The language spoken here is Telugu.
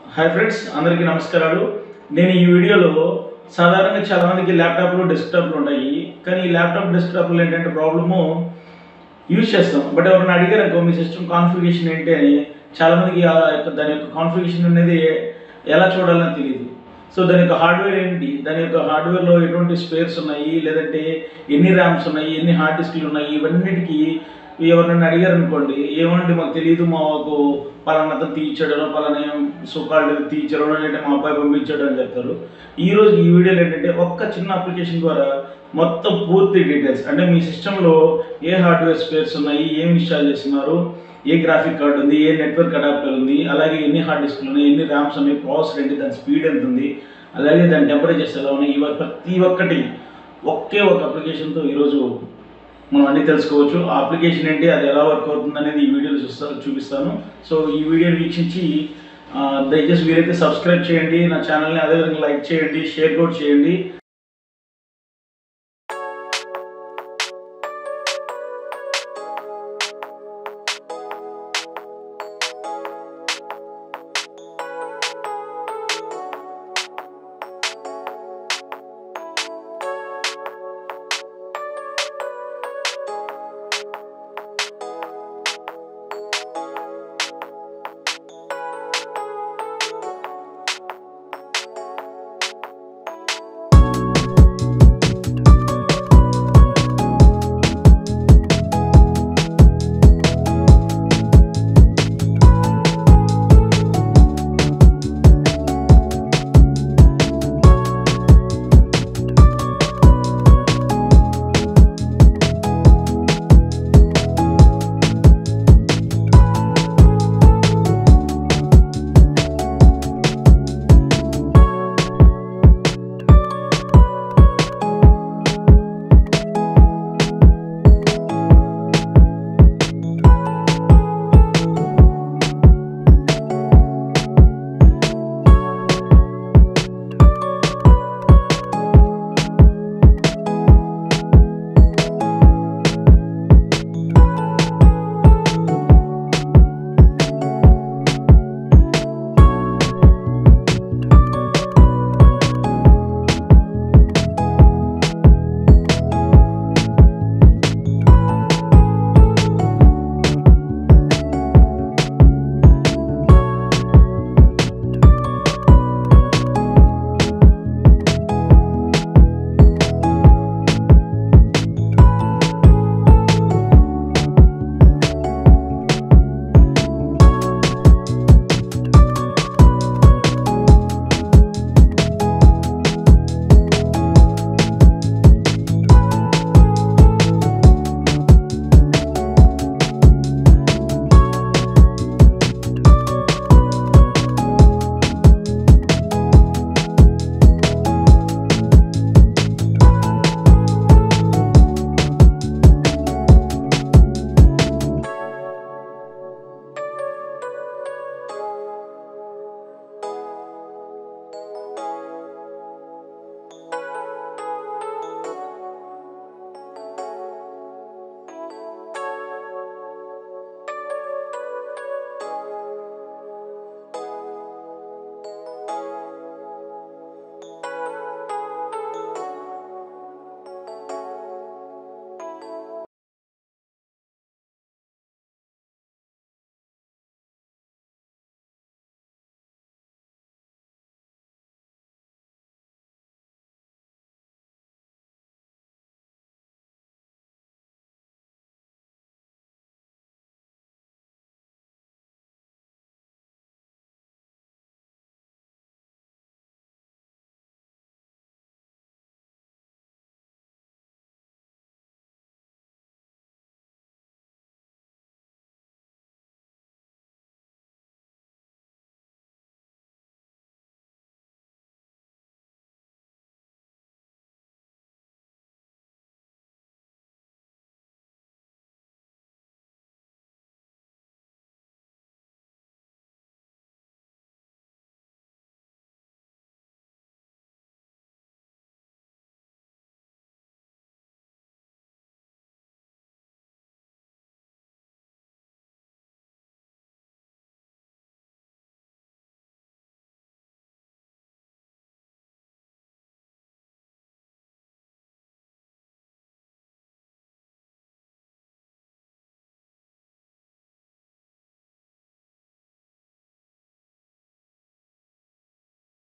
హాయ్ ఫ్రెండ్స్ అందరికీ నమస్కారాలు నేను ఈ వీడియోలో సాధారణంగా చాలా మందికి ల్యాప్టాప్లు డెస్క్టాప్లు ఉంటాయి కానీ ఈ ల్యాప్టాప్ డెస్క్టాప్లు ఏంటంటే ప్రాబ్లము యూజ్ చేస్తాం బట్ ఎవరైనా అడిగారు అనుకో మీ సిస్టమ్ కాన్ఫిగరేషన్ ఏంటి అని చాలా మందికి ఆ యొక్క దాని యొక్క కాన్ఫిగరేషన్ అనేది ఎలా చూడాలని తెలియదు సో దాని యొక్క హార్డ్వేర్ ఏంటి దాని యొక్క హార్డ్వేర్లో ఎటువంటి స్పేర్స్ ఉన్నాయి లేదంటే ఎన్ని ర్యామ్స్ ఉన్నాయి ఎన్ని హార్డ్ డిస్క్లు ఉన్నాయి ఇవన్నిటికీ ఎవరినైనా అడిగారు అనుకోండి ఏమంటే మాకు తెలియదు మాకు పలానా అతను తీయించడం పలానా సుఖాలు తీయించడం లేదంటే మా అబ్బాయి పంపించడం అని చెప్తారు ఈ రోజు ఈ వీడియోలో ఏంటంటే ఒక్క చిన్న అప్లికేషన్ ద్వారా మొత్తం పూర్తి డీటెయిల్స్ అంటే మీ సిస్టంలో ఏ హార్డ్వేర్ స్పేర్స్ ఉన్నాయి ఏం ఇన్స్టాల్ చేస్తున్నారు ఏ గ్రాఫిక్ కార్డ్ ఉంది ఏ నెట్వర్క్ అడాప్టర్ ఉంది అలాగే ఎన్ని హార్డ్ డిస్క్లు ఉన్నాయి ఎన్ని ర్యామ్స్ ఉన్నాయి ప్రాసెసర్ ఏంటి దాని స్పీడ్ ఎంత ఉంది అలాగే దాని టెంపరేచర్స్ ఎలా ఉన్నాయి ఇవ ప్రతి ఒక్కటి ఒకే ఒక అప్లికేషన్తో ఈరోజు మనం అన్ని తెలుసుకోవచ్చు ఆ అప్లికేషన్ ఏంటి అది ఎలా వర్క్ అవుతుంది అనేది ఈ వీడియోలో చూస్తా చూపిస్తాను సో ఈ వీడియోని వీక్షించి ఆ, దయచేసి వీలైతే సబ్స్క్రైబ్ చేయండి నా ఛానల్ని అదేవిధంగా లైక్ చేయండి షేర్ కూడా చేయండి